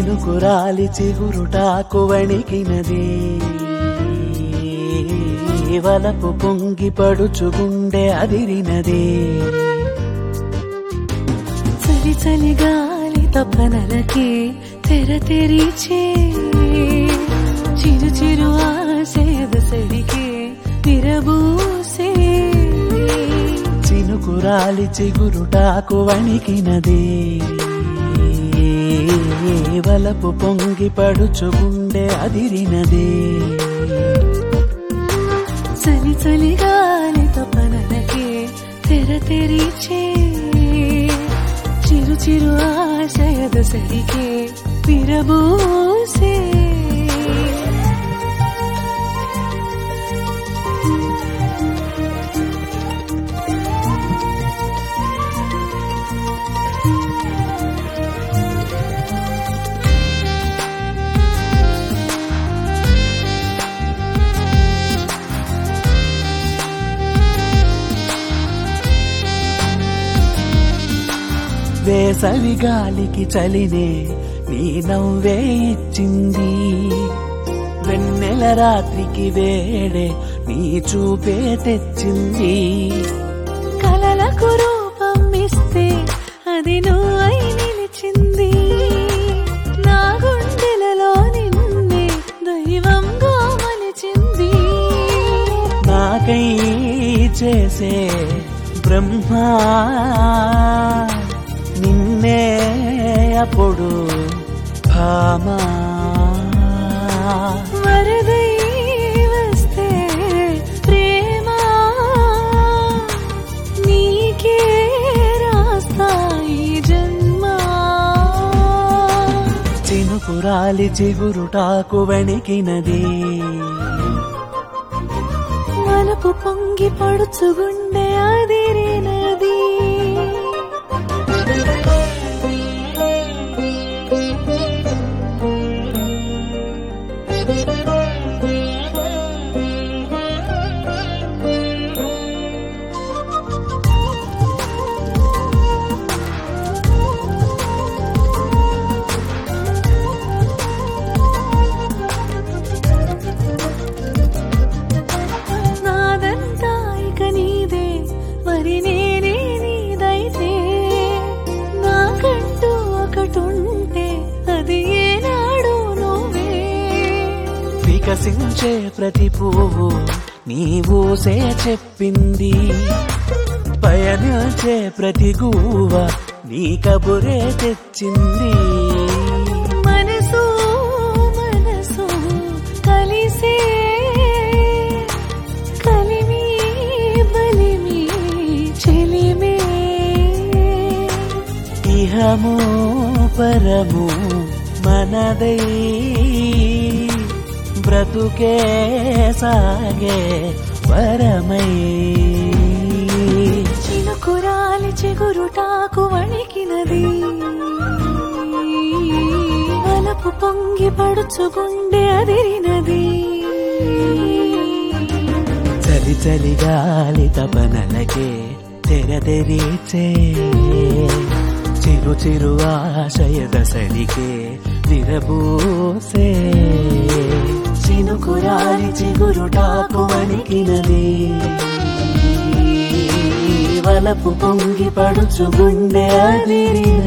చినుకురాలి చిగురుటాకు వణికినది వలపు పొంగి పడుచు గుండె అదిరినది చలి చలి గాలి తపనలకి తెర తెరిచే చిరు చిరు ఆశయదసడికి విరబూసే చినుకురాలి చిగురుటాకు వణికినది వలపు పొంగి పడుచు గుండె అదిరినది చలి చలి గాలి తపనలకి తెర తెరిచే చిరు చిరు ఆశయదసడికి విరబూసే వేసవి గాలికి చలినే నీ నవ్వే ఇచ్చింది వెన్నెల రాత్రికి వేడే నీ చూపే తెచ్చింది కలలకు రూపం ఇస్తే అది నువ్వై నిలిచింది నా గుండెలలో నిన్నే దైవంగా మలిచింది నాకై చేసే బ్రహ్మ నిన్నే అప్పుడు భామా వరదై వస్తే ప్రేమ నీకే రాస్తాయి జన్మ చినుకురాలి చిగురుటాకు వణికినది మనపు పొంగి పడుచు గుండె అదిరినది నాదంతా ఇక నీదే మరి నేనే నీదైతే నాకంటూ ఒకటుంటే అది ఏనాడు నువ్వే వికసించే ప్రతి పువ్వు నీవూసే చెప్పింది పయనించే ప్రతి గువ్వ నీ కబురే తెచ్చింది మనసు మనసు కలిసే కలిమి బలిమి చెలిమే ఇహము పరము మనదై బ్రతుకే సాగే వరమై చినుకురాలి చిగురుటాకు వణికినది వలపు పొంగి పడుచు గుండె అదిరినది చలి చలి గాలి తపనలకే తెరదెరిచే చిరు చిరు ఆశయ దశలికే విరబూసే చినుకురాలి చిగురుటాకు వణికినది వలపు పొంగి పడుచు గుండె అదిరినది